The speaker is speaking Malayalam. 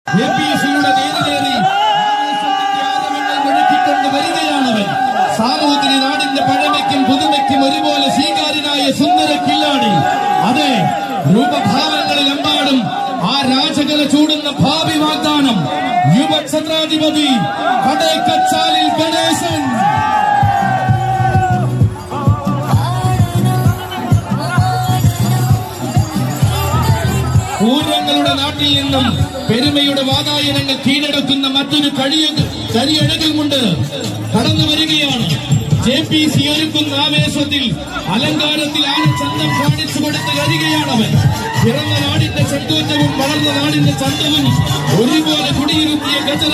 എ പി സിയുടെ നേരിടേറി ആവേശത്തിന്റെ ആരവങ്ങൾ മുഴക്കിക്കൊണ്ട് വരികയാണവൻ സാമൂതിരി നാടിന്റെ പഴമയ്ക്കും പുതുമയ്ക്കും ഒരുപോലെ സ്വീകാര്യനായ സുന്ദര കില്ലാടി അതെ രൂപഭാവങ്ങളിലെമ്പാടും ആ രാജകല ചൂടുന്ന ഭാവി വാഗ്ദാനം യുവക്ഷത്രാധിപതി കടേക്കച്ചാലിൽ ഗണേശൻ പൂരങ്ങളുടെ നാട്ടിൽ നിന്നും പെരുമയുടെ വാതായനങ്ങൾ കീഴടക്കുന്ന മറ്റൊരു കഴിയ കരിയഴകുമുണ്ട് കടന്നു വരികയാണ് ജെ പി സി ഒരുക്കുന്ന ആവേശത്തിൽ അലങ്കാരത്തിൽ ആരും ചന്തം കാണിച്ചു കൊടുത്ത് വരികയാണവൻ പിറന്ന നാടിന്റെ ചങ്കൂറ്റവും വളർന്ന നാടിന്റെ ചന്തവും ഒരുപോലെ കുടിയിരുത്തിയ ഗജ